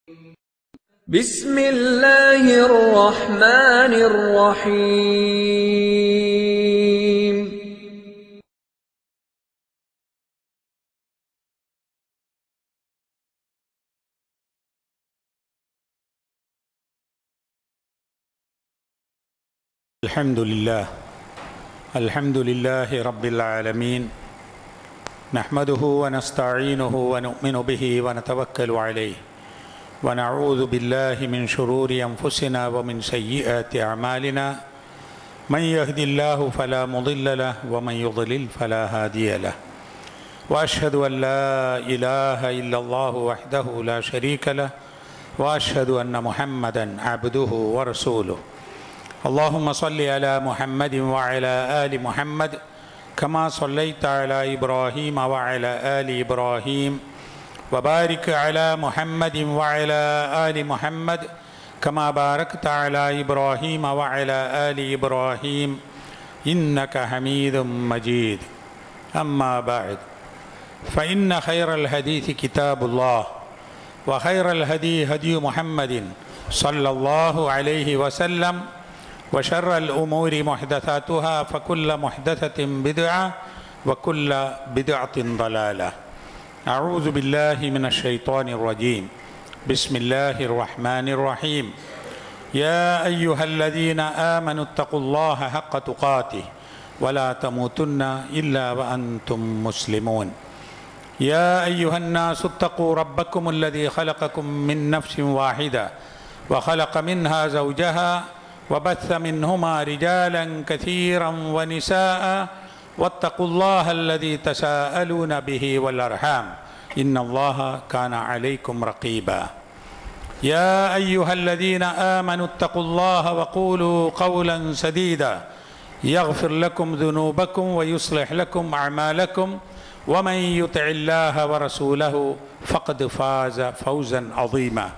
بسم الله الرحمن الرحيم الحمد لله الحمد لله رب العالمين نحمده ونستعينه ونؤمن به ونتوكل عليه ونعوذ بالله من شرور انفسنا ومن سيئات اعمالنا من يهد الله فلا مضل له ومن يضلل فلا هادي له واشهد ان لا اله الا الله وحده لا شريك له واشهد ان محمدا عبده ورسوله اللهم صل على محمد وعلى ال محمد كما صليت على ابراهيم وعلى ال ابراهيم وبارك على محمد وعلى ال محمد كما باركت على ابراهيم وعلى ال ابراهيم انك حميد مجيد اما بعد فان خير الحديث كتاب الله وخير الهدي هدي محمد صلى الله عليه وسلم وشر الأمور محدثاتها فكل محدثة بدعة وكل بدعة ضلالة أعوذ بالله من الشيطان الرجيم بسم الله الرحمن الرحيم يا أيها الذين آمنوا اتقوا الله حق تقاته ولا تموتن إلا وأنتم مسلمون يا أيها الناس اتقوا ربكم الذي خلقكم من نفس واحدة وخلق منها زوجها وبث منهما رجالا كثيرا ونساء واتقوا الله الذي تساءلون به والارحام ان الله كان عليكم رقيبا يا ايها الذين امنوا اتقوا الله وقولوا قولا سديدا يغفر لكم ذنوبكم ويصلح لكم اعمالكم ومن يطع الله ورسوله فقد فاز فوزا عظيما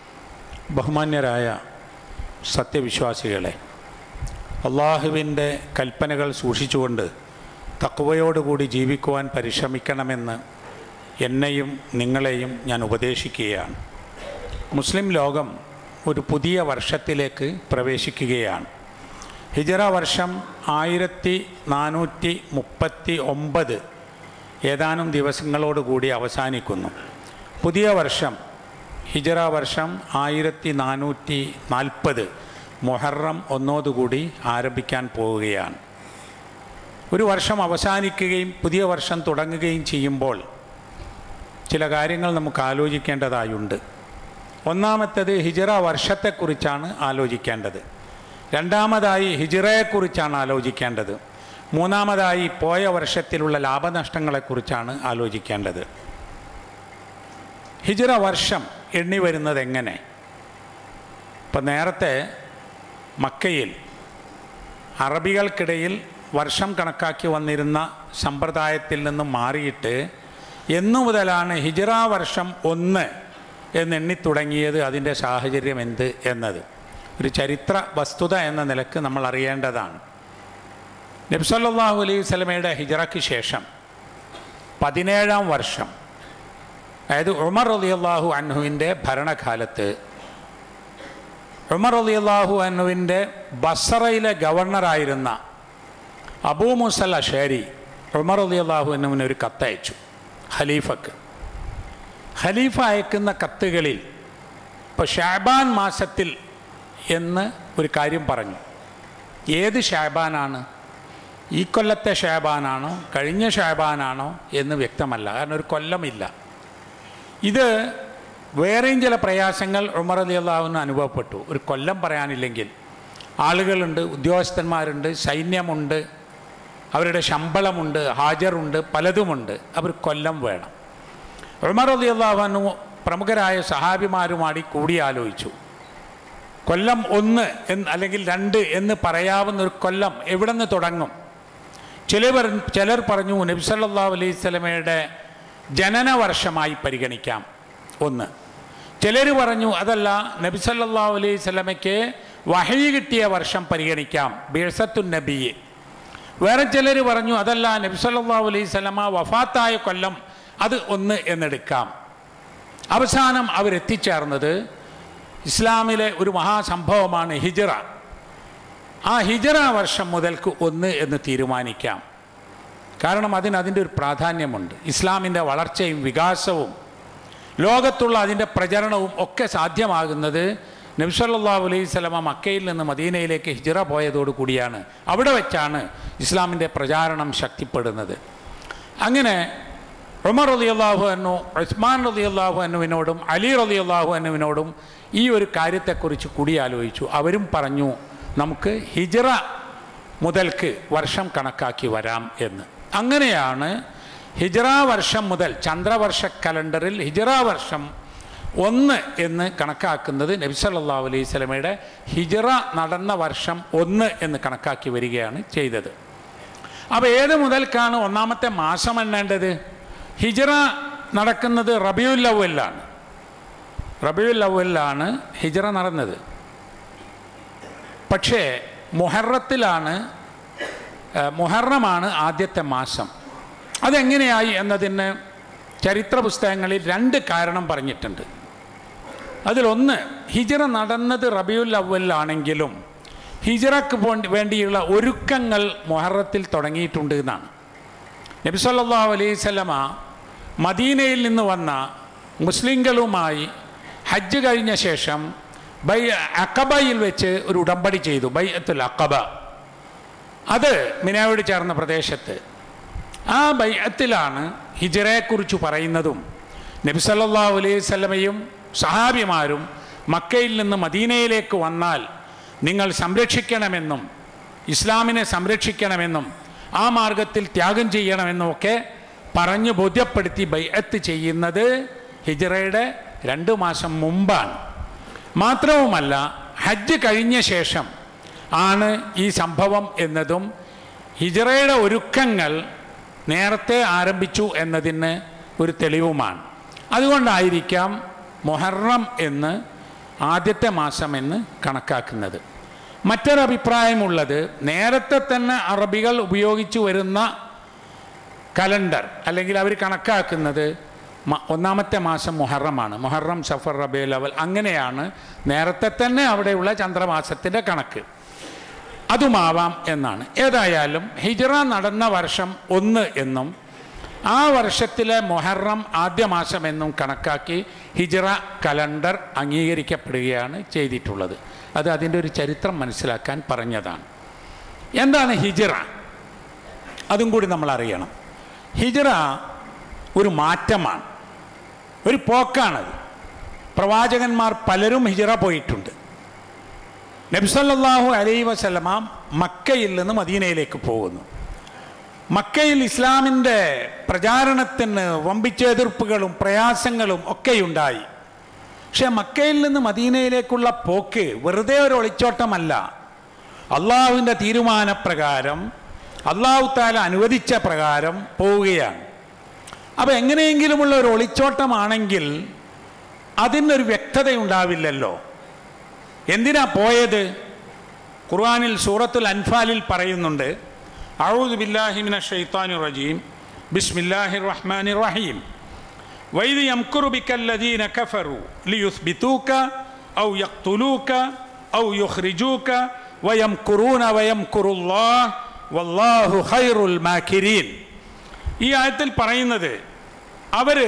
ബഹുമാന്യരായ സത്യവിശ്വാസികളെ അള്ളാഹുവിൻ്റെ കൽപ്പനകൾ സൂക്ഷിച്ചുകൊണ്ട് തക്കുവയോടുകൂടി ജീവിക്കുവാൻ പരിശ്രമിക്കണമെന്ന് എന്നെയും നിങ്ങളെയും ഞാൻ ഉപദേശിക്കുകയാണ് മുസ്ലിം ലോകം ഒരു പുതിയ വർഷത്തിലേക്ക് പ്രവേശിക്കുകയാണ് ഹിജറ വർഷം ആയിരത്തി നാനൂറ്റി മുപ്പത്തി ഒമ്പത് ഏതാനും ദിവസങ്ങളോടുകൂടി അവസാനിക്കുന്നു പുതിയ വർഷം ഹിജറ വർഷം ആയിരത്തി നാനൂറ്റി നാൽപ്പത് മൊഹറം ഒന്നോടുകൂടി ആരംഭിക്കാൻ പോവുകയാണ് ഒരു വർഷം അവസാനിക്കുകയും പുതിയ വർഷം തുടങ്ങുകയും ചെയ്യുമ്പോൾ ചില കാര്യങ്ങൾ നമുക്ക് ആലോചിക്കേണ്ടതായുണ്ട് ഒന്നാമത്തേത് ഹിജറ വർഷത്തെക്കുറിച്ചാണ് ആലോചിക്കേണ്ടത് രണ്ടാമതായി ഹിജറയെക്കുറിച്ചാണ് ആലോചിക്കേണ്ടത് മൂന്നാമതായി പോയ വർഷത്തിലുള്ള ലാഭനഷ്ടങ്ങളെക്കുറിച്ചാണ് ആലോചിക്കേണ്ടത് ഹിജറ വർഷം എണ്ണി വരുന്നത് എങ്ങനെ ഇപ്പം നേരത്തെ മക്കയിൽ അറബികൾക്കിടയിൽ വർഷം കണക്കാക്കി വന്നിരുന്ന സമ്പ്രദായത്തിൽ നിന്ന് മാറിയിട്ട് എന്നു മുതലാണ് ഹിജറ വർഷം ഒന്ന് എന്നെണ്ണി തുടങ്ങിയത് അതിൻ്റെ സാഹചര്യം എന്ത് എന്നത് ഒരു ചരിത്ര വസ്തുത എന്ന നിലക്ക് നമ്മൾ അറിയേണ്ടതാണ് നബ്സല്ലാഹു അലൈഹി സ്വലമയുടെ ഹിജറയ്ക്ക് ശേഷം പതിനേഴാം വർഷം അതായത് ഉമർ അലി അള്ളാഹു അൻഹുവിൻ്റെ ഭരണകാലത്ത് ഉമർ അലി അള്ളാഹു അൻഹുവിൻ്റെ ബസറയിലെ ഗവർണറായിരുന്ന അബൂ മുസൽ അഷേരി ഉമർ അലി അള്ളാഹു അന്നുവിന് ഒരു കത്തയച്ചു ഖലീഫക്ക് ഖലീഫ അയക്കുന്ന കത്തുകളിൽ ഇപ്പോൾ ഷാബാൻ മാസത്തിൽ എന്ന് ഒരു കാര്യം പറഞ്ഞു ഏത് ഷാബാനാണ് ഈ കൊല്ലത്തെ ഷാബാനാണോ കഴിഞ്ഞ ഷാബാനാണോ എന്ന് വ്യക്തമല്ല കാരണം ഒരു കൊല്ലമില്ല ഇത് വേറെയും ചില പ്രയാസങ്ങൾ ഉമർ അലി അള്ളാഹുവിന് അനുഭവപ്പെട്ടു ഒരു കൊല്ലം പറയാനില്ലെങ്കിൽ ആളുകളുണ്ട് ഉദ്യോഗസ്ഥന്മാരുണ്ട് സൈന്യമുണ്ട് അവരുടെ ശമ്പളമുണ്ട് ഹാജറുണ്ട് പലതുമുണ്ട് അവർ കൊല്ലം വേണം ഉമർ അലി അള്ളാഹുനു പ്രമുഖരായ സഹാബിമാരുമായി കൂടിയാലോചിച്ചു കൊല്ലം ഒന്ന് എന്ന് അല്ലെങ്കിൽ രണ്ട് എന്ന് പറയാവുന്ന ഒരു കൊല്ലം എവിടെ നിന്ന് തുടങ്ങും ചിലവർ ചിലർ പറഞ്ഞു നബ്സല്ലാ അലൈഹി സ്വലമയുടെ ജനന വർഷമായി പരിഗണിക്കാം ഒന്ന് ചിലർ പറഞ്ഞു അതല്ല നബിസല്ലാ അലൈഹി സ്വലമയ്ക്ക് വഹി കിട്ടിയ വർഷം പരിഗണിക്കാം ബിഴ്സത്തു നബിയെ വേറെ ചിലർ പറഞ്ഞു അതല്ല നബിസല്ലാ അലൈഹി സ്വലമ വഫാത്തായ കൊല്ലം അത് ഒന്ന് എന്നെടുക്കാം അവസാനം അവരെത്തിച്ചേർന്നത് ഇസ്ലാമിലെ ഒരു മഹാസംഭവമാണ് ഹിജറ ആ ഹിജറ വർഷം മുതൽക്ക് ഒന്ന് എന്ന് തീരുമാനിക്കാം കാരണം അതിന് അതിൻ്റെ ഒരു പ്രാധാന്യമുണ്ട് ഇസ്ലാമിൻ്റെ വളർച്ചയും വികാസവും ലോകത്തുള്ള അതിൻ്റെ പ്രചരണവും ഒക്കെ സാധ്യമാകുന്നത് നബ്സല്ലാ അലൈഹി സ്വലമ മക്കയിൽ നിന്ന് മദീനയിലേക്ക് ഹിജറ പോയതോടു കൂടിയാണ് അവിടെ വെച്ചാണ് ഇസ്ലാമിൻ്റെ പ്രചാരണം ശക്തിപ്പെടുന്നത് അങ്ങനെ ഉമർ റലി അള്ളാഹു അന്നു ഉസ്മാൻ റലി അള്ളാഹു അനുവിനോടും അലി റലി അള്ളാഹു അനുവിനോടും ഈ ഒരു കാര്യത്തെക്കുറിച്ച് കൂടിയാലോചിച്ചു അവരും പറഞ്ഞു നമുക്ക് ഹിജറ മുതൽക്ക് വർഷം കണക്കാക്കി വരാം എന്ന് അങ്ങനെയാണ് ഹിജറ വർഷം മുതൽ ചന്ദ്രവർഷ കലണ്ടറിൽ ഹിജറ വർഷം ഒന്ന് എന്ന് കണക്കാക്കുന്നത് നബി സല്ലല്ലാഹു അലൈഹി സ്വലമയുടെ ഹിജറ നടന്ന വർഷം ഒന്ന് എന്ന് കണക്കാക്കി വരികയാണ് ചെയ്തത് അപ്പോൾ ഏത് മുതൽക്കാണ് ഒന്നാമത്തെ മാസം എണ്ണേണ്ടത് ഹിജറ നടക്കുന്നത് റബിയുൽ അവലിലാണ് റബിയുൽ അവലിലാണ് ഹിജറ നടന്നത് പക്ഷേ മുഹറത്തിലാണ് ഏഹ്, മുഹറമാണ് ആദ്യത്തെ മാസം അതെങ്ങനെയായി എന്നതിന് ചരിത്ര പുസ്തകങ്ങളിൽ രണ്ട് കാരണം പറഞ്ഞിട്ടുണ്ട് അതിലൊന്ന് ഹിജറ നടന്നത് റബിയുൽ അവലിലാണെങ്കിലും ഹിജറക്ക് പോണ്ടി- വേണ്ടിയുള്ള ഒരുക്കങ്ങൾ മുഹറത്തിൽ തുടങ്ങിയിട്ടുണ്ട് എന്നാണ് നബി സല്ലല്ലാഹു അലൈഹി സ്വലമ മദീനയിൽ നിന്ന് വന്ന മുസ്ലിങ്ങളുമായി ഹജ്ജ് കഴിഞ്ഞ ശേഷം ബൈ അക്കബയിൽ വെച്ച് ഒരു ഉടമ്പടി ചെയ്തു ബൈ അത്തുൽ അക്കബ അത് മിനായോട് ചേർന്ന പ്രദേശത്ത് ആ ബൈഅത്തിലാണ് ഹിജറയെക്കുറിച്ച് പറയുന്നതും നബി സല്ലല്ലാഹു അലൈഹി സ്വലമയും സഹാബിമാരും മക്കയിൽ നിന്ന് മദീനയിലേക്ക് വന്നാൽ നിങ്ങൾ സംരക്ഷിക്കണമെന്നും ഇസ്ലാമിനെ സംരക്ഷിക്കണമെന്നും ആ മാർഗത്തിൽ ത്യാഗം ചെയ്യണമെന്നും ഒക്കെ പറഞ്ഞ് ബോധ്യപ്പെടുത്തി ബൈഅത്ത് ചെയ്യുന്നത് ഹിജറയുടെ രണ്ട് മാസം മുമ്പാണ് മാത്രവുമല്ല ഹജ്ജ് കഴിഞ്ഞ ശേഷം ആണ് ഈ സംഭവം എന്നതും ഹിജറയുടെ ഒരുക്കങ്ങൾ നേരത്തെ ആരംഭിച്ചു എന്നതിന് ഒരു തെളിവുമാണ് അതുകൊണ്ടായിരിക്കാം മൊഹറം എന്ന് ആദ്യത്തെ മാസം എന്ന് കണക്കാക്കുന്നത് മറ്റൊരഭിപ്രായമുള്ളത് നേരത്തെ തന്നെ അറബികൾ ഉപയോഗിച്ചു വരുന്ന കലണ്ടർ അല്ലെങ്കിൽ അവർ കണക്കാക്കുന്നത് മ- ഒന്നാമത്തെ മാസം മുഹറമാണ് മുഹറം സഫർ റബിയുൽ അവൽ അങ്ങനെയാണ് നേരത്തെ തന്നെ അവിടെയുള്ള ചന്ദ്രമാസത്തിൻ്റെ കണക്ക് അതുമാവാം എന്നാണ് ഏതായാലും ഹിജറ നടന്ന വർഷം ഒന്ന് എന്നും ആ വർഷത്തിലെ മൊഹറം ആദ്യ മാസം എന്നും കണക്കാക്കി ഹിജറ കലണ്ടർ അംഗീകരിക്കപ്പെടുകയാണ് ചെയ്തിട്ടുള്ളത് അത് അതിൻ്റെ ഒരു ചരിത്രം മനസ്സിലാക്കാൻ പറഞ്ഞതാണ് എന്താണ് ഹിജറ അതും കൂടി നമ്മൾ അറിയണം ഹിജറ ഒരു മാറ്റമാണ് ഒരു പോക്കാണത് പ്രവാചകന്മാർ പലരും ഹിജറ പോയിട്ടുണ്ട് നബ്സല്ലാഹു അലൈ വസല്ലമ മക്കയിൽ നിന്ന് മദീനയിലേക്ക് പോകുന്നു മക്കയിൽ ഇസ്ലാമിൻ്റെ പ്രചാരണത്തിന് വമ്പിച്ച എതിർപ്പുകളും പ്രയാസങ്ങളും ഒക്കെയുണ്ടായി പക്ഷെ മക്കയിൽ നിന്ന് മദീനയിലേക്കുള്ള പോക്ക് വെറുതെ ഒരു ഒളിച്ചോട്ടമല്ല അള്ളാഹുവിൻ്റെ തീരുമാനപ്രകാരം അള്ളാഹു താല അനുവദിച്ച പ്രകാരം പോവുകയാണ് അപ്പോൾ എങ്ങനെയെങ്കിലുമുള്ള ഒരു ഒളിച്ചോട്ടമാണെങ്കിൽ അതിനൊരു വ്യക്തതയുണ്ടാവില്ലല്ലോ എന്തിനാ പോയത് ഖുർആനിൽ സൂറത്തുൽ അൻഫാലിൽ പറയുന്നുണ്ട് അഊദു ബില്ലാഹി മിനശ് ഷൈത്താനിർ റജീം ബിസ്മില്ലാഹിർ റഹ്മാനിർ റഹീം വൈദ് യംകുറു ബിക്കല്ലദീന കഫറു ലിയുസ്ബിതൂക ഔ യഖ്തുലൂക ഔ യുഖ്രിജൂക വയംകുറൂന വയംകുറുല്ലാഹ് വല്ലാഹു ഖൈറുൽ മാകിരീൻ ഈ ആയത്തിൽ പറയുന്നത് അവര്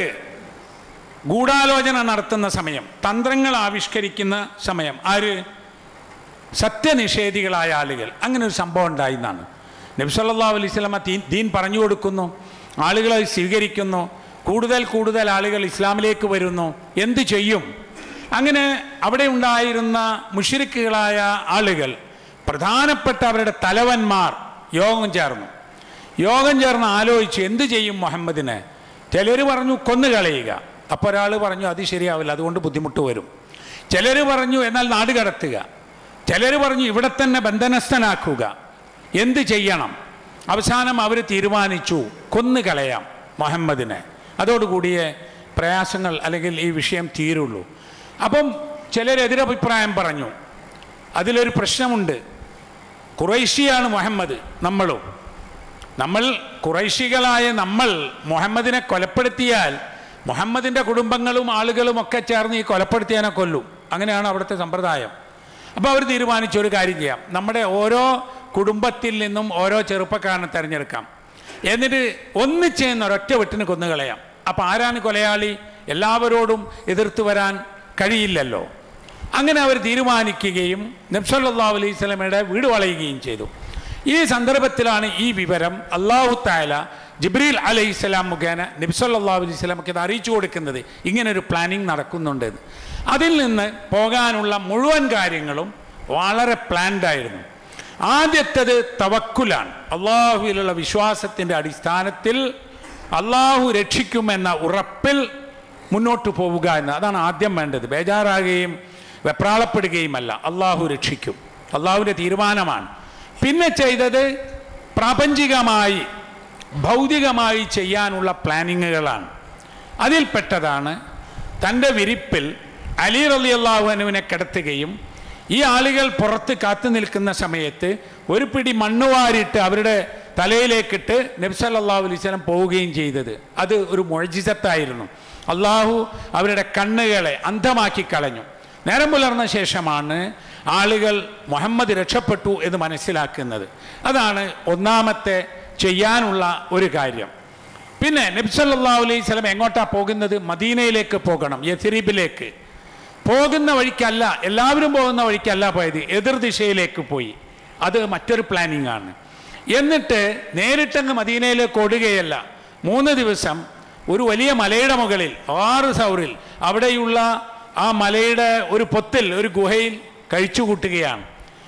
ഗൂഢാലോചന നടത്തുന്ന സമയം തന്ത്രങ്ങൾ ആവിഷ്കരിക്കുന്ന സമയം ആര് സത്യനിഷേധികളായ ആളുകൾ അങ്ങനെ ഒരു സംഭവം ഉണ്ടായി എന്നാണ് നബി സല്ലല്ലാഹു അലൈഹി വസല്ലമ ദീൻ ദീൻ പറഞ്ഞു കൊടുക്കുന്നു ആളുകൾ അത് സ്വീകരിക്കുന്നു കൂടുതൽ കൂടുതൽ ആളുകൾ ഇസ്ലാമിലേക്ക് വരുന്നു എന്തു ചെയ്യും അങ്ങനെ അവിടെ ഉണ്ടായിരുന്ന മുഷിരിക്കുകളായ ആളുകൾ പ്രധാനപ്പെട്ട അവരുടെ തലവന്മാർ യോഗം ചേർന്നു യോഗം ചേർന്ന് ആലോചിച്ചു എന്ത് ചെയ്യും മുഹമ്മദിനെ ചിലർ പറഞ്ഞു കൊന്നുകളയുക അപ്പോൾ ഒരാൾ പറഞ്ഞു അത് ശരിയാവില്ല അതുകൊണ്ട് ബുദ്ധിമുട്ട് വരും ചിലർ പറഞ്ഞു എന്നാൽ നാട് കടത്തുക ചിലർ പറഞ്ഞു ഇവിടെ തന്നെ ബന്ധനസ്ഥനാക്കുക എന്ത് ചെയ്യണം അവസാനം അവർ തീരുമാനിച്ചു കൊന്നുകളയാം മുഹമ്മദിനെ അതോടുകൂടിയേ പ്രയാസങ്ങൾ അല്ലെങ്കിൽ ഈ വിഷയം തീരുള്ളൂ അപ്പം ചിലർ എതിരഭിപ്രായം പറഞ്ഞു അതിലൊരു പ്രശ്നമുണ്ട് കുറേശ്യാണ് മുഹമ്മദ് നമ്മളും നമ്മൾ കുറൈശികളായ നമ്മൾ മുഹമ്മദിനെ കൊലപ്പെടുത്തിയാൽ മുഹമ്മദിൻ്റെ കുടുംബങ്ങളും ആളുകളും ഒക്കെ ചേർന്ന് ഈ കൊലപ്പെടുത്തിയതിനെ കൊല്ലും അങ്ങനെയാണ് അവിടുത്തെ സമ്പ്രദായം അപ്പോൾ അവർ തീരുമാനിച്ചു ഒരു കാര്യം ചെയ്യാം നമ്മുടെ ഓരോ കുടുംബത്തിൽ നിന്നും ഓരോ ചെറുപ്പക്കാരനെ തിരഞ്ഞെടുക്കാം എന്നിട്ട് ഒന്നിച്ച് നിന്ന് ഒരൊറ്റ വെട്ടിന് കൊന്നുകളയാം അപ്പോൾ ആരാണ് കൊലയാളി എല്ലാവരോടും എതിർത്ത് വരാൻ കഴിയില്ലല്ലോ അങ്ങനെ അവർ തീരുമാനിക്കുകയും നബ്സല്ലാ അലൈഹി സ്വലമയുടെ വീട് വളയുകയും ചെയ്തു ഈ സന്ദർഭത്തിലാണ് ഈ വിവരം അള്ളാഹു താല ജിബ്രീൽ അലൈഹി സ്വലാം മുഖേന നബ്സല്ലാ അലൈഹി സ്വലാമക്ക് ഇത് അറിയിച്ചു കൊടുക്കുന്നത് ഇങ്ങനെ ഒരു പ്ലാനിങ് നടക്കുന്നുണ്ടെന്ന് അതിൽ നിന്ന് പോകാനുള്ള മുഴുവൻ കാര്യങ്ങളും വളരെ പ്ലാൻഡ് ആയിരുന്നു ആദ്യത്തേത് തവക്കുലാണ് അള്ളാഹുവിലുള്ള വിശ്വാസത്തിൻ്റെ അടിസ്ഥാനത്തിൽ അള്ളാഹു രക്ഷിക്കുമെന്ന ഉറപ്പിൽ മുന്നോട്ട് പോവുക എന്ന് അതാണ് ആദ്യം വേണ്ടത് ബേജാറാകുകയും വെപ്രാളപ്പെടുകയുമല്ല അള്ളാഹു രക്ഷിക്കും അള്ളാഹുവിൻ്റെ തീരുമാനമാണ് പിന്നെ ചെയ്തത് പ്രാപഞ്ചികമായി ഭൗതികമായി ചെയ്യാനുള്ള പ്ലാനിങ്ങുകളാണ് അതിൽപ്പെട്ടതാണ് തൻ്റെ വിരിപ്പിൽ അലി റലി അള്ളാഹുനുവിനെ കിടത്തുകയും ഈ ആളുകൾ പുറത്ത് കാത്തു നിൽക്കുന്ന സമയത്ത് ഒരു പിടി മണ്ണ് വാരിയിട്ട് അവരുടെ തലയിലേക്കിട്ട് നബ്സല്ലാഹു അലൈവലം പോവുകയും ചെയ്തത് അത് ഒരു മൊഴിജിസത്തായിരുന്നു അള്ളാഹു അവരുടെ കണ്ണുകളെ അന്ധമാക്കി കളഞ്ഞു നേരം പുലർന്ന ശേഷമാണ് ആളുകൾ മുഹമ്മദ് രക്ഷപ്പെട്ടു എന്ന് മനസ്സിലാക്കുന്നത് അതാണ് ഒന്നാമത്തെ ചെയ്യാനുള്ള ഒരു കാര്യം പിന്നെ നബ്സല്ലാ അലൈഹി സ്വലം എങ്ങോട്ടാ പോകുന്നത് മദീനയിലേക്ക് പോകണം യഥിരീബിലേക്ക് പോകുന്ന വഴിക്കല്ല എല്ലാവരും പോകുന്ന വഴിക്കല്ല പോയത് എതിർദിശയിലേക്ക് പോയി അത് മറ്റൊരു പ്ലാനിങ് ആണ് എന്നിട്ട് നേരിട്ടങ്ങ് മദീനയിലേക്ക് ഓടുകയല്ല മൂന്ന് ദിവസം ഒരു വലിയ മലയുടെ മുകളിൽ ആറ് സൗറിൽ അവിടെയുള്ള ആ മലയുടെ ഒരു പൊത്തിൽ ഒരു ഗുഹയിൽ കഴിച്ചു കൂട്ടുകയാണ്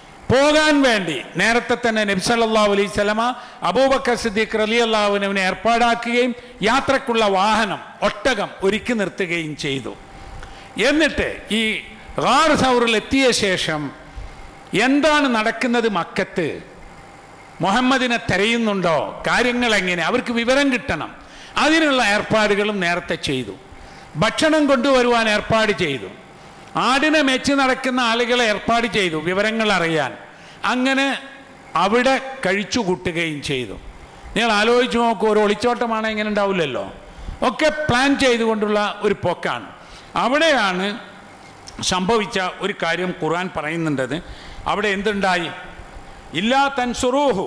പോകാൻ വേണ്ടി നേരത്തെ തന്നെ നബ്സല്ലാ അലൈഹി സ്വലമ അബൂബക്കർ സിദ്ദീഖ് അലി അള്ളാഹുവിനെ ഏർപ്പാടാക്കുകയും യാത്രക്കുള്ള വാഹനം ഒട്ടകം ഒരുക്കി നിർത്തുകയും ചെയ്തു എന്നിട്ട് ഈ ഗാർ സൗറിൽ എത്തിയ ശേഷം എന്താണ് നടക്കുന്നത് മക്കത്ത് മുഹമ്മദിനെ തിരയുന്നുണ്ടോ കാര്യങ്ങൾ എങ്ങനെ അവർക്ക് വിവരം കിട്ടണം അതിനുള്ള ഏർപ്പാടുകളും നേരത്തെ ചെയ്തു ഭക്ഷണം കൊണ്ടുവരുവാൻ ഏർപ്പാട് ചെയ്തു ആടിനെ മെച്ച് നടക്കുന്ന ആളുകളെ ഏർപ്പാട് ചെയ്തു വിവരങ്ങൾ അറിയാൻ അങ്ങനെ അവിടെ കഴിച്ചു കൂട്ടുകയും ചെയ്തു നിങ്ങൾ ആലോചിച്ച് നോക്കൂ ഒരു ഒളിച്ചോട്ടമാണ് ഇങ്ങനെ ഉണ്ടാവില്ലല്ലോ ഒക്കെ പ്ലാൻ ചെയ്തുകൊണ്ടുള്ള ഒരു പോക്കാണ് അവിടെയാണ് സംഭവിച്ച ഒരു കാര്യം ഖുർആൻ പറയുന്നുണ്ടത് അവിടെ എന്തുണ്ടായി ഇല്ലാ തൻസുറൂഹു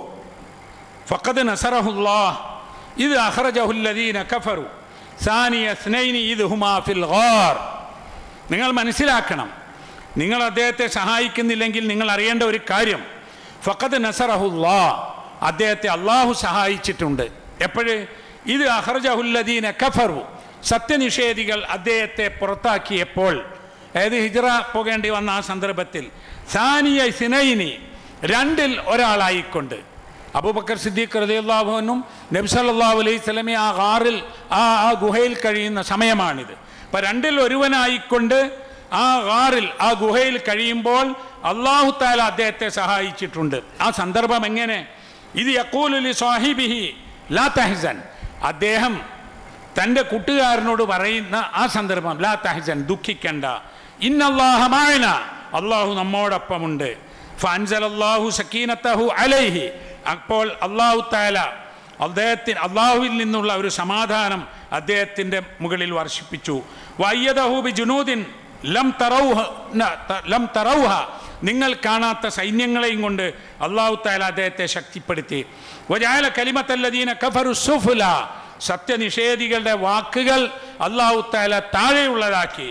ഫഖദ് നസറഹുല്ലാഹ് ഇത് അഹ്റജഹുല്ലദീന കഫറു സാനിയ സ്നൈനി ഇത് ഹുമാ ഫിൽ ഗാർ നിങ്ങൾ മനസ്സിലാക്കണം നിങ്ങൾ അദ്ദേഹത്തെ സഹായിക്കുന്നില്ലെങ്കിൽ നിങ്ങൾ അറിയേണ്ട ഒരു കാര്യം ഫഖദ് നസറഹുല്ലാ അദ്ദേഹത്തെ അള്ളാഹു സഹായിച്ചിട്ടുണ്ട് എപ്പോഴ് ഇത് അഹ്റജഹുല്ലദീന കഫറു സത്യനിഷേധികൾ അദ്ദേഹത്തെ പുറത്താക്കിയപ്പോൾ അതായത് ഹിജറ പോകേണ്ടി വന്ന ആ സന്ദർഭത്തിൽ സാനിയ സിനൈനി രണ്ടിൽ ഒരാളായിക്കൊണ്ട് അബൂബക്കർ സിദ്ദീഖ് റലിയല്ലാഹുവിനും നബ്സല്ലാഹു അലൈഹി സ്വലമി ആ ഗാറിൽ ആ ആ ഗുഹയിൽ കഴിയുന്ന സമയമാണിത് അപ്പം രണ്ടിൽ ഒരുവനായിക്കൊണ്ട് ആ ഗാറിൽ ആ ഗുഹയിൽ കഴിയുമ്പോൾ അള്ളാഹു താല അദ്ദേഹത്തെ സഹായിച്ചിട്ടുണ്ട് ആ സന്ദർഭം എങ്ങനെ ഇത് യക്കൂലി സാഹിബിഹി ലാ തഹസൻ അദ്ദേഹം തൻ്റെ കൂട്ടുകാരനോട് പറയുന്ന ആ സന്ദർഭം ലാ തഹസൻ ദുഃഖിക്കണ്ട ഇന്നല്ലാഹമായന അള്ളാഹു നമ്മോടൊപ്പമുണ്ട് ഫാൻസലല്ലാഹു സക്കീനത്തഹു അലൈഹി അപ്പോൾ അള്ളാഹു താല അദ്ദേഹത്തിന് അള്ളാഹുവിൽ നിന്നുള്ള ഒരു സമാധാനം അദ്ദേഹത്തിൻ്റെ മുകളിൽ വർഷിപ്പിച്ചു വയ്യദഹു ബി ജുനൂദിൻ ലം തറൗഹ ന- ത- ലം തറൗഹ നിങ്ങൾ കാണാത്ത സൈന്യങ്ങളെയും കൊണ്ട് അള്ളാഹു താല അദ്ദേഹത്തെ ശക്തിപ്പെടുത്തി വജാല കലിമത്തല്ലദീന കഫറു സുഫുല സത്യനിഷേധികളുടെ വാക്കുകൾ അള്ളാഹു താല താഴെയുള്ളതാക്കി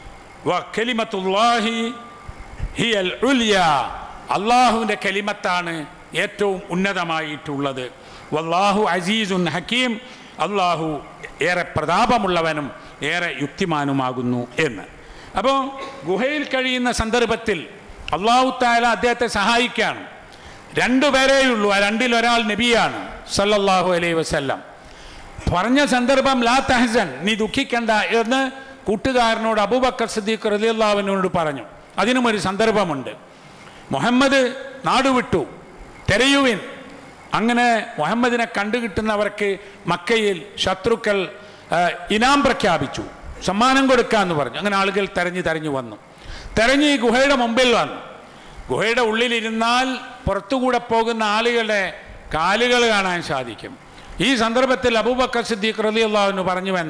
വ കലിമത്തുല്ലാഹി ഹിയൽ ഉൽയ അള്ളാഹുവിൻ്റെ കലിമത്താണ് ഏറ്റവും ഉന്നതമായിട്ടുള്ളത് വല്ലാഹു അസീസുൻ ഹക്കീം അള്ളാഹു ഏറെ പ്രതാപമുള്ളവനും ഏറെ യുക്തിമാനുമാകുന്നു എന്ന് അപ്പോൾ ഗുഹയിൽ കഴിയുന്ന സന്ദർഭത്തിൽ അള്ളാഹു താല അദ്ദേഹത്തെ സഹായിക്കുകയാണ് രണ്ടുപേരേയുള്ളൂ ആ രണ്ടിൽ ഒരാൾ നബിയാണ് സല്ലല്ലാഹു അലൈഹി വസല്ലം പറഞ്ഞ സന്ദർഭം ലാ തഹസൻ നീ ദുഃഖിക്കണ്ട എന്ന് കൂട്ടുകാരനോട് അബൂബക്കർ സിദ്ദീഖ് റലിയല്ലാവിനോട് പറഞ്ഞു അതിനും ഒരു സന്ദർഭമുണ്ട് മുഹമ്മദ് നാടുവിട്ടു തെരയുവിൻ അങ്ങനെ മുഹമ്മദിനെ കണ്ടുകിട്ടുന്നവർക്ക് മക്കയിൽ ശത്രുക്കൾ ആ, ഇനാം പ്രഖ്യാപിച്ചു സമ്മാനം കൊടുക്കാമെന്ന് പറഞ്ഞു അങ്ങനെ ആളുകൾ തെരഞ്ഞു തെരഞ്ഞു വന്നു തെരഞ്ഞ് ഈ ഗുഹയുടെ മുമ്പിൽ വന്നു ഗുഹയുടെ ഉള്ളിലിരുന്നാൽ പുറത്തുകൂടെ പോകുന്ന ആളുകളുടെ കാലുകൾ കാണാൻ സാധിക്കും ഈ സന്ദർഭത്തിൽ അബൂബക്കർ സിദ്ദീഖ് റലി അള്ളാഹുവിന് പറഞ്ഞുവെന്ന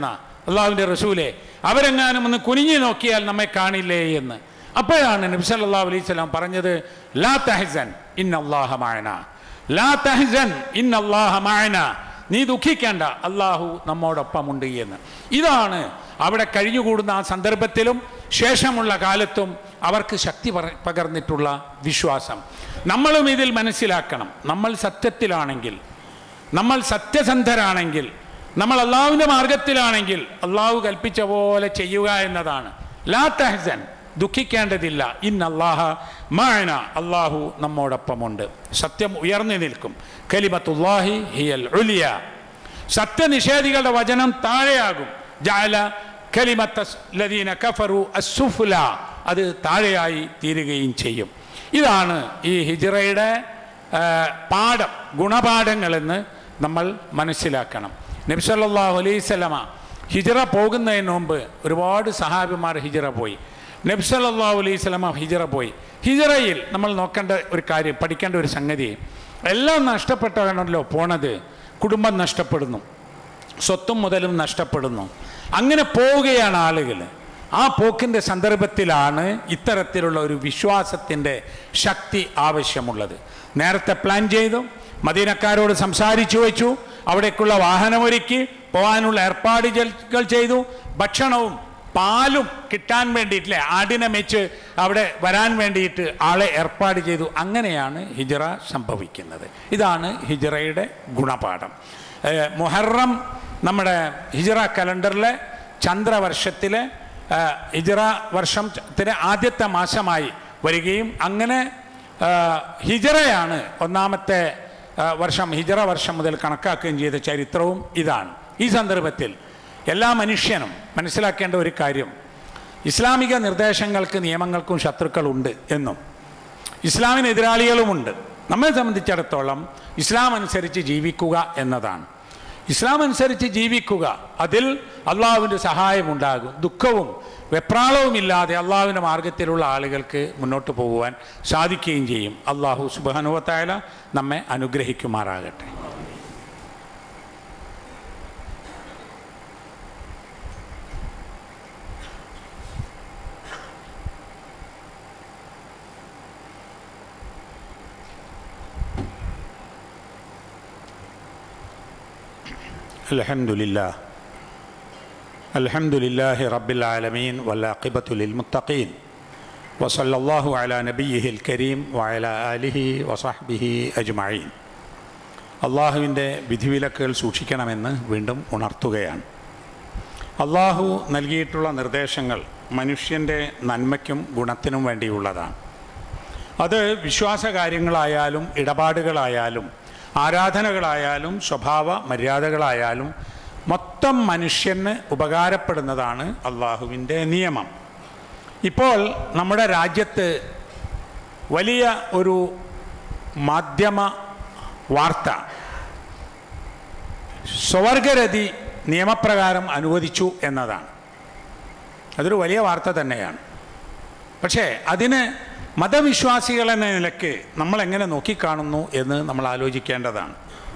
അള്ളാഹുവിൻ്റെ റസൂലെ അവരെങ്ങാനും ഒന്ന് കുനിഞ്ഞു നോക്കിയാൽ നമ്മെ കാണില്ലേ എന്ന് അപ്പോഴാണ് നബി സല്ലല്ലാഹു അലൈഹി സ്വലാം പറഞ്ഞത് ലാ തഹസൻ ഇന്ന അല്ലാഹ മഅന ലാ തഹസൻ ഇന്ന അല്ലാഹ മഅന നീ ദുഃഖിക്കേണ്ട അള്ളാഹു നമ്മോടൊപ്പമുണ്ട് എന്ന് ഇതാണ് അവിടെ കഴിഞ്ഞുകൂടുന്ന ആ സന്ദർഭത്തിലും ശേഷമുള്ള കാലത്തും അവർക്ക് ശക്തി പറ- പകർന്നിട്ടുള്ള വിശ്വാസം നമ്മളും ഇതിൽ മനസ്സിലാക്കണം നമ്മൾ സത്യത്തിലാണെങ്കിൽ നമ്മൾ സത്യസന്ധരാണെങ്കിൽ നമ്മൾ അള്ളാഹുവിൻ്റെ മാർഗത്തിലാണെങ്കിൽ അള്ളാഹു കൽപ്പിച്ച പോലെ ചെയ്യുക എന്നതാണ് ലാ തഹസൻ ദുഃഖിക്കേണ്ടതില്ല ഇൻ അള്ളാഹ മായന അള്ളാഹു നമ്മോടൊപ്പമുണ്ട് സത്യം ഉയർന്നു നിൽക്കും കലിമത്തുല്ലാഹി ഹിയൽ ഉലിയ സത്യനിഷേധികളുടെ വചനം താഴെയാകും ജാല കലിമത്ത ലദീന കഫറു അസുഫുല അത് താഴെയായി തീരുകയും ചെയ്യും ഇതാണ് ഈ ഹിജ്റയുടെ ആ, പാഠം ഗുണപാഠങ്ങളെന്ന് നമ്മൾ മനസ്സിലാക്കണം നബ്സല്ലാഹു അലൈവല്ലമ ഹിജ്റ പോകുന്നതിന് മുമ്പ് ഒരുപാട് സഹാബിമാർ ഹിജ്റ പോയി നബ്സല്ലാഹു അലൈഹി സ്വലമ ഹിജ്റ പോയി ഹിജ്റയിൽ നമ്മൾ നോക്കേണ്ട ഒരു കാര്യം പഠിക്കേണ്ട ഒരു സംഗതി എല്ലാം നഷ്ടപ്പെട്ടാണല്ലോ പോണത് കുടുംബം നഷ്ടപ്പെടുന്നു സ്വത്തും മുതലും നഷ്ടപ്പെടുന്നു അങ്ങനെ പോവുകയാണ് ആളുകൾ ആ പോക്കിൻ്റെ സന്ദർഭത്തിലാണ് ഇത്തരത്തിലുള്ള ഒരു വിശ്വാസത്തിൻ്റെ ശക്തി ആവശ്യമുള്ളത് നേരത്തെ പ്ലാൻ ചെയ്തു മദീനക്കാരോട് സംസാരിച്ചു വെച്ചു അവിടേക്കുള്ള വാഹനമൊരുക്കി പോകാനുള്ള ഏർപ്പാടുകൾ ചെയ്തു ഭക്ഷണവും പാലും കിട്ടാൻ വേണ്ടിയിട്ടില്ലേ ആടിനെ മെച്ച് അവിടെ വരാൻ വേണ്ടിയിട്ട് ആളെ ഏർപ്പാട് ചെയ്തു അങ്ങനെയാണ് ഹിജറ സംഭവിക്കുന്നത് ഇതാണ് ഹിജറയുടെ ഗുണപാഠം ഏഹ് മുഹറം നമ്മുടെ ഹിജറ കലണ്ടറിലെ ചന്ദ്രവർഷത്തിലെ ഏഹ് ഹിജറ വർഷത്തിന് ആദ്യത്തെ മാസമായി വരികയും അങ്ങനെ ഏഹ് ഹിജറയാണ് ഒന്നാമത്തെ ഏഹ് വർഷം ഹിജറ വർഷം മുതൽ കണക്കാക്കുകയും ചെയ്ത ചരിത്രവും ഇതാണ് ഈ സന്ദർഭത്തിൽ എല്ലാ മനുഷ്യനും മനസ്സിലാക്കേണ്ട ഒരു കാര്യം ഇസ്ലാമിക നിർദ്ദേശങ്ങൾക്ക് നിയമങ്ങൾക്കും ശത്രുക്കളുണ്ട് എന്നും ഇസ്ലാമിന് എതിരാളികളുമുണ്ട് നമ്മെ സംബന്ധിച്ചിടത്തോളം ഇസ്ലാം അനുസരിച്ച് ജീവിക്കുക എന്നതാണ് ഇസ്ലാം അനുസരിച്ച് ജീവിക്കുക അതിൽ അള്ളാഹുവിൻ്റെ സഹായമുണ്ടാകും ദുഃഖവും വെപ്രാളവുമില്ലാതെ അള്ളാഹുവിൻ്റെ മാർഗത്തിലുള്ള ആളുകൾക്ക് മുന്നോട്ട് പോകുവാൻ സാധിക്കുകയും ചെയ്യും അള്ളാഹു സുബാനുവത്തായ നമ്മെ അനുഗ്രഹിക്കുമാറാകട്ടെ الحمد لله الحمد لله رب العالمين والعاقبة للمتقين وصلى الله على نبيه الكريم وعلى آله وصحبه أجمعين അള്ളാഹുവിൻ്റെ വിധിവിലക്കുകൾ സൂക്ഷിക്കണമെന്ന് വീണ്ടും ഉണർത്തുകയാണ് അള്ളാഹു നൽകിയിട്ടുള്ള നിർദ്ദേശങ്ങൾ മനുഷ്യൻ്റെ നന്മയ്ക്കും ഗുണത്തിനും വേണ്ടിയുള്ളതാണ് അത് വിശ്വാസ കാര്യങ്ങളായാലും ഇടപാടുകളായാലും ആരാധനകളായാലും സ്വഭാവ മര്യാദകളായാലും മൊത്തം മനുഷ്യന് ഉപകാരപ്പെടുന്നതാണ് അള്ളാഹുവിൻ്റെ നിയമം ഇപ്പോൾ നമ്മുടെ രാജ്യത്ത് വലിയ ഒരു മാധ്യമ വാർത്ത സ്വവർഗരതി നിയമപ്രകാരം അനുവദിച്ചു എന്നതാണ് അതൊരു വലിയ വാർത്ത തന്നെയാണ് പക്ഷേ അതിന് മതവിശ്വാസികൾ എന്ന നിലയ്ക്ക് നമ്മൾ എങ്ങനെ നോക്കിക്കാണുന്നു എന്ന് നമ്മൾ ആലോചിക്കേണ്ടതാണ്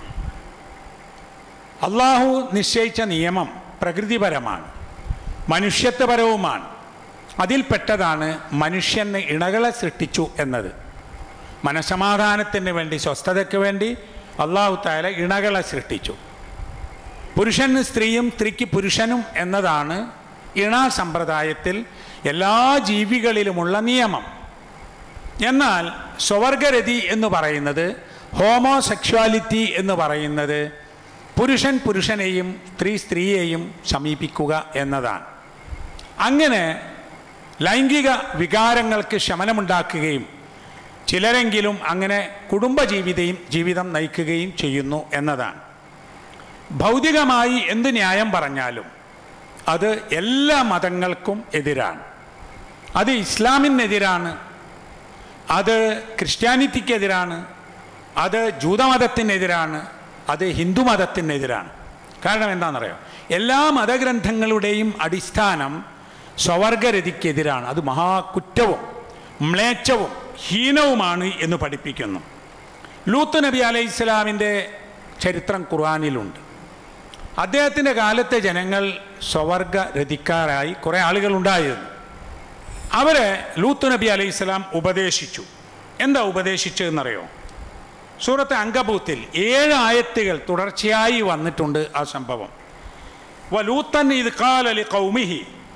അള്ളാഹു നിശ്ചയിച്ച നിയമം പ്രകൃതിപരമാണ് മനുഷ്യത്വപരവുമാണ് അതിൽപ്പെട്ടതാണ് മനുഷ്യന് ഇണകളെ സൃഷ്ടിച്ചു എന്നത് മനസമാധാനത്തിന് വേണ്ടി സ്വസ്ഥതയ്ക്ക് വേണ്ടി അള്ളാഹു താല ഇണകളെ സൃഷ്ടിച്ചു പുരുഷന് സ്ത്രീയും സ്ത്രീക്ക് പുരുഷനും എന്നതാണ് ഇണ സമ്പ്രദായത്തിൽ എല്ലാ ജീവികളിലുമുള്ള നിയമം എന്നാൽ സ്വവർഗരതി എന്ന് പറയുന്നത് ഹോമോസെക്ഷുവാലിറ്റി എന്ന് പറയുന്നത് പുരുഷൻ പുരുഷനെയും സ്ത്രീ സ്ത്രീയെയും സമീപിക്കുക എന്നതാണ് അങ്ങനെ ലൈംഗിക വികാരങ്ങൾക്ക് ശമനമുണ്ടാക്കുകയും ചിലരെങ്കിലും അങ്ങനെ കുടുംബജീവിതയും ജീവിതം നയിക്കുകയും ചെയ്യുന്നു എന്നതാണ് ഭൗതികമായി എന്ത് ന്യായം പറഞ്ഞാലും അത് എല്ലാ മതങ്ങൾക്കും എതിരാണ് അത് ഇസ്ലാമിനെതിരാണ് അത് ക്രിസ്ത്യാനിറ്റിക്കെതിരാണ് അത് ജൂതമതത്തിനെതിരാണ് അത് ഹിന്ദുമതത്തിനെതിരാണ് കാരണം എന്താണെന്നറിയോ എല്ലാ മതഗ്രന്ഥങ്ങളുടെയും അടിസ്ഥാനം സ്വവർഗരതിക്കെതിരാണ് അത് മഹാകുറ്റവും മ്ലേച്ഛവും ഹീനവുമാണ് എന്ന് പഠിപ്പിക്കുന്നു ലൂത്ത് നബി അലൈഹി ഇസ്ലാമിൻ്റെ ചരിത്രം ഖുർആാനിലുണ്ട് അദ്ദേഹത്തിൻ്റെ കാലത്തെ ജനങ്ങൾ സ്വവർഗ രതിക്കാരായി കുറേ ആളുകൾ ഉണ്ടായിരുന്നു അവരെ ലൂത്ത് നബി അലൈഹി സ്വലാം ഉപദേശിച്ചു എന്താ ഉപദേശിച്ചതെന്നറിയോ സൂറത്ത് അങ്കബൂത്തിൽ ഏഴ് ആയത്തുകൾ തുടർച്ചയായി വന്നിട്ടുണ്ട് ആ സംഭവം വലൂത്തൻ ഇത് കാലലി കൗമിഹി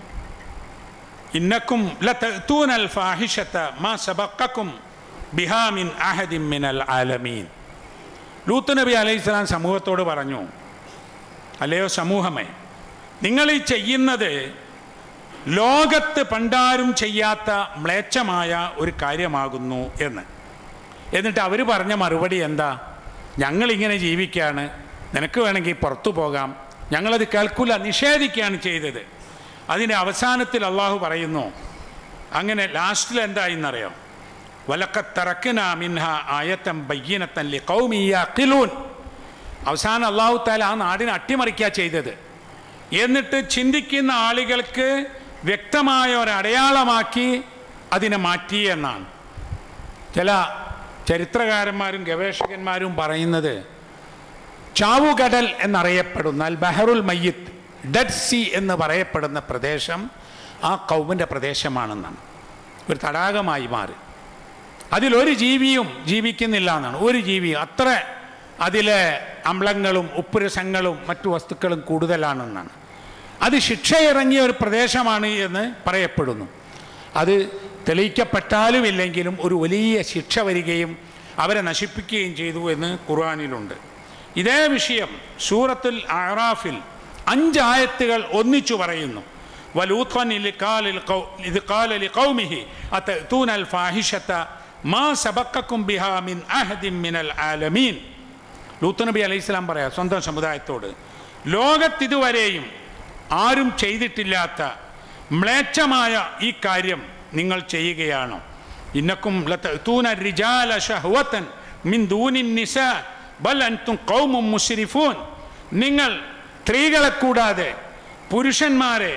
ഇന്നക്കും ലതൂനൽ ഫാഹിഷത്ത മാ സബക്കക്കും ബിഹാമിൻ അഹദിൻ മിനൽ ആലമീൻ ലൂത്ത് നബി അലൈഹി സ്വലാം സമൂഹത്തോട് പറഞ്ഞു അല്ലയോ സമൂഹമേ നിങ്ങൾ ഈ ചെയ്യുന്നത് ലോകത്ത് പണ്ടാരും ചെയ്യാത്ത മ്ലേച്ഛമായ ഒരു കാര്യമാകുന്നു എന്ന് എന്നിട്ട് അവർ പറഞ്ഞ മറുപടി എന്താ ഞങ്ങളിങ്ങനെ ജീവിക്കുകയാണ് നിനക്ക് വേണമെങ്കിൽ പുറത്തു പോകാം ഞങ്ങളത് കേൾക്കില്ല നിഷേധിക്കുകയാണ് ചെയ്തത് അതിൻ്റെ അവസാനത്തിൽ അള്ളാഹു പറയുന്നു അങ്ങനെ ലാസ്റ്റിൽ എന്തായിന്നറിയോ വലക്കത്തറക്കിന മിൻഹ ആയത്തം ബയ്യനത്തൻ ലി കൗമിയാക്കിലൂൻ അവസാനം അള്ളാഹു താല ആ നാടിനെ അട്ടിമറിക്കുക ചെയ്തത് എന്നിട്ട് ചിന്തിക്കുന്ന ആളുകൾക്ക് വ്യക്തമായ ഒരു അടയാളമാക്കി അതിനെ മാറ്റി എന്നാണ് ചില ചരിത്രകാരന്മാരും ഗവേഷകന്മാരും പറയുന്നത് ചാവുകടൽ എന്നറിയപ്പെടുന്ന അൽ ബഹറുൽ മയ്യത്ത് ഡെഡ് സി എന്ന് പറയപ്പെടുന്ന പ്രദേശം ആ കൗമിൻ്റെ പ്രദേശമാണെന്നാണ് ഒരു തടാകമായി മാറി അതിലൊരു ജീവിയും ജീവിക്കുന്നില്ല എന്നാണ് ഒരു ജീവിയും അത്ര അതിലെ അമ്ലങ്ങളും ഉപ്പുരസങ്ങളും മറ്റു വസ്തുക്കളും കൂടുതലാണെന്നാണ് അത് ശിക്ഷയിറങ്ങിയ ഒരു പ്രദേശമാണ് എന്ന് പറയപ്പെടുന്നു അത് തെളിയിക്കപ്പെട്ടാലും ഇല്ലെങ്കിലും ഒരു വലിയ ശിക്ഷ വരികയും അവരെ നശിപ്പിക്കുകയും ചെയ്തു എന്ന് ഖുർആാനിലുണ്ട് ഇതേ വിഷയം സൂറത്തുൽ ആറാഫിൽ അഞ്ചായത്തുകൾ ഒന്നിച്ചു പറയുന്നു വലൂത്തൻ ഇത് കാലലി കൗമിഹി അത്തൂനൽ ഫാഹിഷത്ത മാ സബക്കും ബിഹാ മിൻ അഹദിൻ മിനൽ ആലമീൻ ലൂത്ത് നബി അലൈഹി സ്വലാം പറയാം സ്വന്തം സമുദായത്തോട് ലോകത്തിതുവരെയും ആരും ചെയ്തിട്ടില്ലാത്ത മ്ലേച്ഛമായ ഈ കാര്യം നിങ്ങൾ ചെയ്യുകയാണോ ഇന്നക്കും ലതൂന റിജാല ഷഹ്വത്തൻ മിൻ ദൂനിൻ നിസ ബൽ അൻതും ഖൗമും മുസ്രിഫൂൻ നിങ്ങൾ സ്ത്രീകളെ കൂടാതെ പുരുഷന്മാരെ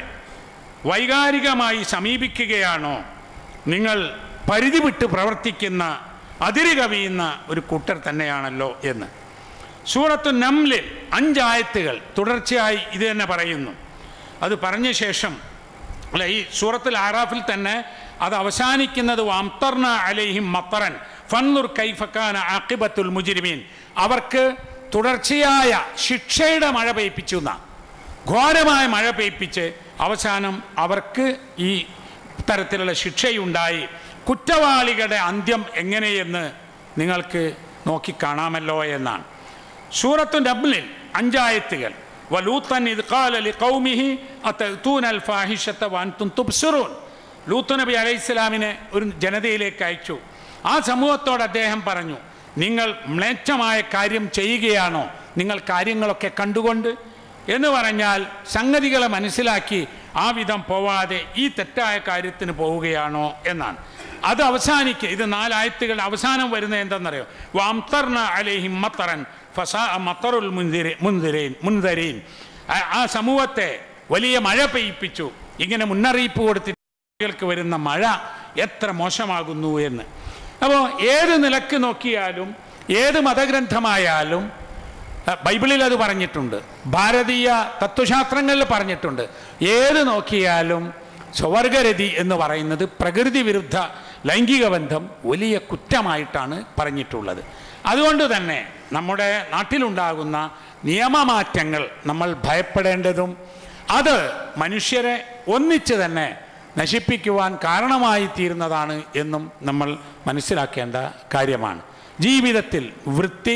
വൈകാരികമായി സമീപിക്കുകയാണോ നിങ്ങൾ പരിധി വിട്ട് പ്രവർത്തിക്കുന്ന അതിര് കവിയുന്ന ഒരു കൂട്ടർ തന്നെയാണല്ലോ എന്ന് സൂറത്തു നംലിൽ അഞ്ചായത്തുകൾ തുടർച്ചയായി ഇത് തന്നെ പറയുന്നു അത് പറഞ്ഞ ശേഷം അല്ല ഈ സൂറത്തുൽ ആറാഫിൽ തന്നെ അത് അവസാനിക്കുന്നത് അംതർന അലൈഹിം മത്തറൻ ഫന്നുർ കൈഫക്കാന ആക്കിബത്തുൽ മുജിരിമീൻ അവർക്ക് തുടർച്ചയായ ശിക്ഷയുടെ മഴ പെയ്പ്പിച്ചു എന്നാ ഘോരമായ മഴ പെയ്പ്പിച്ച് അവസാനം അവർക്ക് ഈ തരത്തിലുള്ള ശിക്ഷയുണ്ടായി കുറ്റവാളികളുടെ അന്ത്യം എങ്ങനെയെന്ന് നിങ്ങൾക്ക് നോക്കിക്കാണാമല്ലോ എന്നാണ് സൂറത്തു നബ്ലിൽ അഞ്ചായത്തുകൾ വലൂത്തൻ ഇത് കാലലി കൗമിഹി അത്തൂൻ അൽ ഫാഹിഷത്ത വാൻതും തുബ്സുറൂൻ ലൂത്ത് നബി അലൈഹി സ്വലാമിനെ ഒരു ജനതയിലേക്ക് അയച്ചു ആ സമൂഹത്തോട് അദ്ദേഹം പറഞ്ഞു നിങ്ങൾ മ്ലേച്ഛമായ കാര്യം ചെയ്യുകയാണോ നിങ്ങൾ കാര്യങ്ങളൊക്കെ കണ്ടുകൊണ്ട് എന്ന് പറഞ്ഞാൽ സംഗതികളെ മനസ്സിലാക്കി ആ വിധം പോവാതെ ഈ തെറ്റായ കാര്യത്തിന് പോവുകയാണോ എന്നാണ് അത് അവസാനിക്കുക ഇത് നാലായത്തുകൾ അവസാനം വരുന്നത് എന്തെന്നറിയോ വാംതർന അലേഹിം മത്തറൻ ഫസാ മത്തറുൽ മുന്തിരി മുന്തിരേൻ മുൻതരീൻ ആ- ആ സമൂഹത്തെ വലിയ മഴ പെയ്യിപ്പിച്ചു ഇങ്ങനെ മുന്നറിയിപ്പ് കൊടുത്തിട്ട് വരുന്ന മഴ എത്ര മോശമാകുന്നു എന്ന് അപ്പോൾ ഏത് നിലക്ക് നോക്കിയാലും ഏത് മതഗ്രന്ഥമായാലും അഹ് ബൈബിളിൽ അത് പറഞ്ഞിട്ടുണ്ട് ഭാരതീയ തത്വശാസ്ത്രങ്ങളിൽ പറഞ്ഞിട്ടുണ്ട് ഏത് നോക്കിയാലും സ്വവർഗരതി എന്ന് പറയുന്നത് പ്രകൃതി വിരുദ്ധ ലൈംഗിക ബന്ധം വലിയ കുറ്റമായിട്ടാണ് പറഞ്ഞിട്ടുള്ളത് അതുകൊണ്ട് തന്നെ നമ്മുടെ നാട്ടിലുണ്ടാകുന്ന നിയമമാറ്റങ്ങൾ നമ്മൾ ഭയപ്പെടേണ്ടതും അത് മനുഷ്യരെ ഒന്നിച്ച് തന്നെ നശിപ്പിക്കുവാൻ കാരണമായി തീരുന്നതാണ് എന്നും നമ്മൾ മനസ്സിലാക്കേണ്ട കാര്യമാണ് ജീവിതത്തിൽ വൃത്തി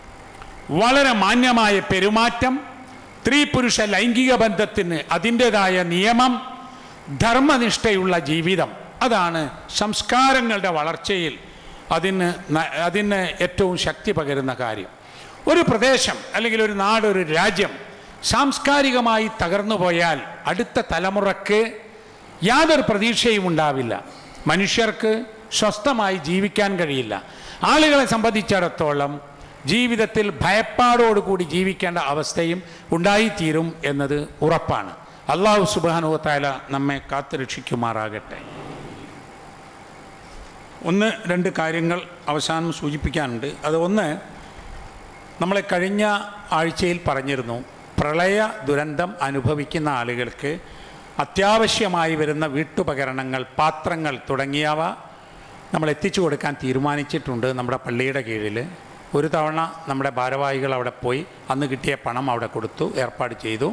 വളരെ മാന്യമായ പെരുമാറ്റം സ്ത്രീ പുരുഷ ലൈംഗിക ബന്ധത്തിന് അതിൻ്റെതായ നിയമം ധർമ്മനിഷ്ഠയുള്ള ജീവിതം അതാണ് സംസ്കാരങ്ങളുടെ വളർച്ചയിൽ അതിന് ന- അതിന് ഏറ്റവും ശക്തി പകരുന്ന കാര്യം ഒരു പ്രദേശം അല്ലെങ്കിൽ ഒരു നാട് ഒരു രാജ്യം സാംസ്കാരികമായി തകർന്നു പോയാൽ അടുത്ത തലമുറക്ക് യാതൊരു പ്രതീക്ഷയും ഉണ്ടാവില്ല മനുഷ്യർക്ക് സ്വസ്ഥമായി ജീവിക്കാൻ കഴിയില്ല ആളുകളെ സംബന്ധിച്ചിടത്തോളം ജീവിതത്തിൽ ഭയപ്പാടോടുകൂടി ജീവിക്കേണ്ട അവസ്ഥയും ഉണ്ടായിത്തീരും എന്നത് ഉറപ്പാണ് അള്ളാഹു സുബാനുവത്തായ നമ്മെ കാത്തുരക്ഷിക്കുമാറാകട്ടെ ഒന്ന് രണ്ട് കാര്യങ്ങൾ അവസാനം സൂചിപ്പിക്കാനുണ്ട് അത് ഒന്ന് നമ്മളെ കഴിഞ്ഞ ആഴ്ചയിൽ പറഞ്ഞിരുന്നു പ്രളയ ദുരന്തം അനുഭവിക്കുന്ന ആളുകൾക്ക് അത്യാവശ്യമായി വരുന്ന വീട്ടുപകരണങ്ങൾ പാത്രങ്ങൾ തുടങ്ങിയവ നമ്മൾ എത്തിച്ചു കൊടുക്കാൻ തീരുമാനിച്ചിട്ടുണ്ട് നമ്മുടെ പള്ളിയുടെ കീഴിൽ ഒരു തവണ നമ്മുടെ ഭാരവാഹികൾ അവിടെ പോയി അന്ന് കിട്ടിയ പണം അവിടെ കൊടുത്തു ഏർപ്പാട് ചെയ്തു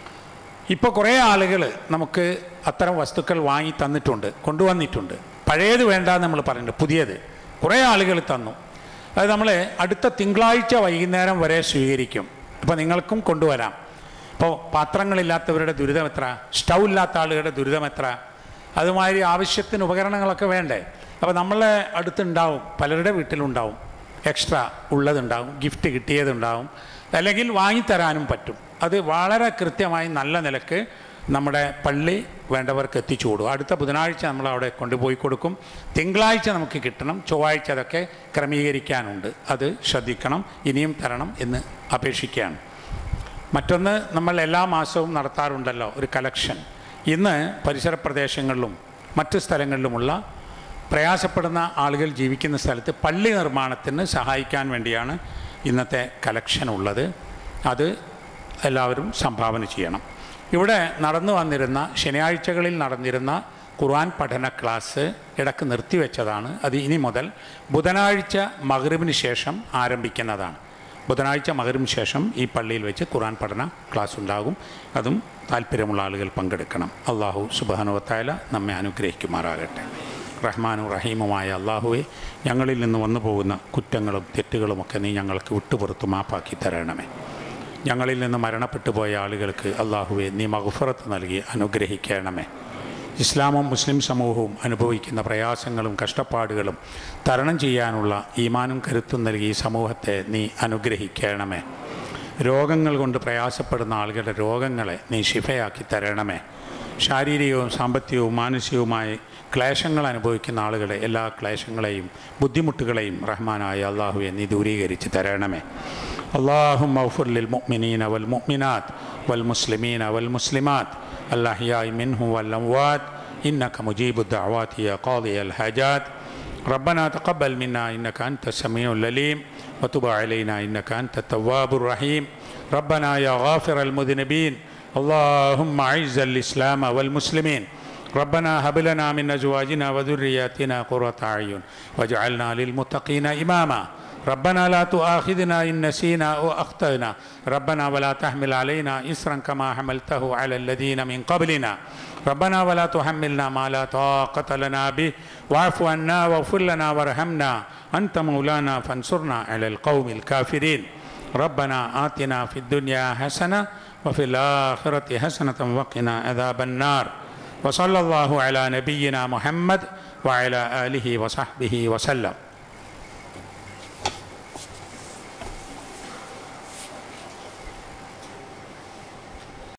ഇപ്പോൾ കുറേ ആളുകൾ നമുക്ക് അത്തരം വസ്തുക്കൾ വാങ്ങി തന്നിട്ടുണ്ട് കൊണ്ടുവന്നിട്ടുണ്ട് പഴയത് വേണ്ട എന്ന് നമ്മൾ പറഞ്ഞിട്ടുണ്ട് പുതിയത് കുറേ ആളുകൾ തന്നു അത് നമ്മൾ അടുത്ത തിങ്കളാഴ്ച വൈകുന്നേരം വരെ സ്വീകരിക്കും ഇപ്പോൾ നിങ്ങൾക്കും കൊണ്ടുവരാം ഇപ്പോൾ പാത്രങ്ങളില്ലാത്തവരുടെ ദുരിതം എത്ര സ്റ്റൗ ഇല്ലാത്ത ആളുകളുടെ ദുരിതം എത്ര അതുമാതിരി ആവശ്യത്തിന് ഉപകരണങ്ങളൊക്കെ വേണ്ടേ അപ്പോൾ നമ്മളെ അടുത്തുണ്ടാവും പലരുടെ വീട്ടിലുണ്ടാവും എക്സ്ട്രാ ഉള്ളതുണ്ടാവും ഗിഫ്റ്റ് കിട്ടിയതുണ്ടാവും അല്ലെങ്കിൽ വാങ്ങിത്തരാനും പറ്റും അത് വളരെ കൃത്യമായി നല്ല നിലക്ക് നമ്മുടെ പള്ളി വേണ്ടവർക്ക് എത്തിച്ചു കൊടുക്കും അടുത്ത ബുധനാഴ്ച നമ്മൾ അവിടെ കൊണ്ടുപോയി കൊടുക്കും തിങ്കളാഴ്ച നമുക്ക് കിട്ടണം ചൊവ്വാഴ്ച അതൊക്കെ ക്രമീകരിക്കാനുണ്ട് അത് ശ്രദ്ധിക്കണം ഇനിയും തരണം എന്ന് അപേക്ഷിക്കുകയാണ് മറ്റൊന്ന് നമ്മൾ എല്ലാ മാസവും നടത്താറുണ്ടല്ലോ ഒരു കലക്ഷൻ ഇന്ന് പരിസര പ്രദേശങ്ങളിലും മറ്റു സ്ഥലങ്ങളിലുമുള്ള പ്രയാസപ്പെടുന്ന ആളുകൾ ജീവിക്കുന്ന സ്ഥലത്ത് പള്ളി നിർമ്മാണത്തിന് സഹായിക്കാൻ വേണ്ടിയാണ് ഇന്നത്തെ കലക്ഷൻ ഉള്ളത് അത് എല്ലാവരും സംഭാവന ചെയ്യണം ഇവിടെ നടന്നു വന്നിരുന്ന ശനിയാഴ്ചകളിൽ നടന്നിരുന്ന ഖുർആൻ പഠന ക്ലാസ് ഇടക്ക് നിർത്തിവെച്ചതാണ് അത് ഇനി മുതൽ ബുധനാഴ്ച മഗ്രിബിന് ശേഷം ആരംഭിക്കുന്നതാണ് ബുധനാഴ്ച മകരും ശേഷം ഈ പള്ളിയിൽ വെച്ച് ഖുർആൻ പഠന ക്ലാസ് ഉണ്ടാകും അതും താല്പര്യമുള്ള ആളുകൾ പങ്കെടുക്കണം അള്ളാഹു സുബാനുവത്തായ നമ്മെ അനുഗ്രഹിക്കുമാറാകട്ടെ റഹ്മാനും റഹീമുമായ അള്ളാഹുവെ ഞങ്ങളിൽ നിന്ന് വന്നു പോകുന്ന കുറ്റങ്ങളും തെറ്റുകളുമൊക്കെ നീ ഞങ്ങൾക്ക് വിട്ടുപുറത്ത് മാപ്പാക്കി തരണമേ ഞങ്ങളിൽ നിന്ന് മരണപ്പെട്ടു പോയ ആളുകൾക്ക് അള്ളാഹുവെ നീ മഹുഫറത്ത് നൽകി അനുഗ്രഹിക്കണമേ ഇസ്ലാമും മുസ്ലിം സമൂഹവും അനുഭവിക്കുന്ന പ്രയാസങ്ങളും കഷ്ടപ്പാടുകളും തരണം ചെയ്യാനുള്ള ഈമാനും കരുത്തും നൽകി ഈ സമൂഹത്തെ നീ അനുഗ്രഹിക്കണമേ രോഗങ്ങൾ കൊണ്ട് പ്രയാസപ്പെടുന്ന ആളുകളുടെ രോഗങ്ങളെ നീ ശിഫയാക്കി തരണമേ ശാരീരികവും സാമ്പത്തികവും മാനസികവുമായി ക്ലേശങ്ങൾ അനുഭവിക്കുന്ന ആളുകളെ എല്ലാ ക്ലേശങ്ങളെയും ബുദ്ധിമുട്ടുകളെയും റഹ്മാനായ അള്ളാഹുവെ നീ ദൂരീകരിച്ച് തരണമേ اللهم اغفر للمؤمنين والمؤمنات والمسلمين والمسلمات الأحياء منهم والأموات إنك مجيب الدعوات يا قاضي الحاجات ربنا تقبل منا إنك أنت السميع العليم وتب علينا إنك أنت التواب الرحيم ربنا يا غافر المذنبين اللهم أعز الإسلام والمسلمين ربنا هب لنا من أزواجنا وذرياتنا قرة أعين واجعلنا للمتقين إماما ربنا لا تؤاخذنا إن نسينا أو أخطأنا ربنا ولا تحمل علينا إسرا كما حملته على الذين من قبلنا ربنا ولا تحملنا ما لا طاقة لنا به واعف عنا واغفر لنا وارحمنا أنت مولانا فانصرنا على القوم الكافرين ربنا آتنا في الدنيا حسنة وفي الآخرة حسنة وقنا عذاب النار وصلى الله على نبينا محمد وعلى آله وصحبه وسلم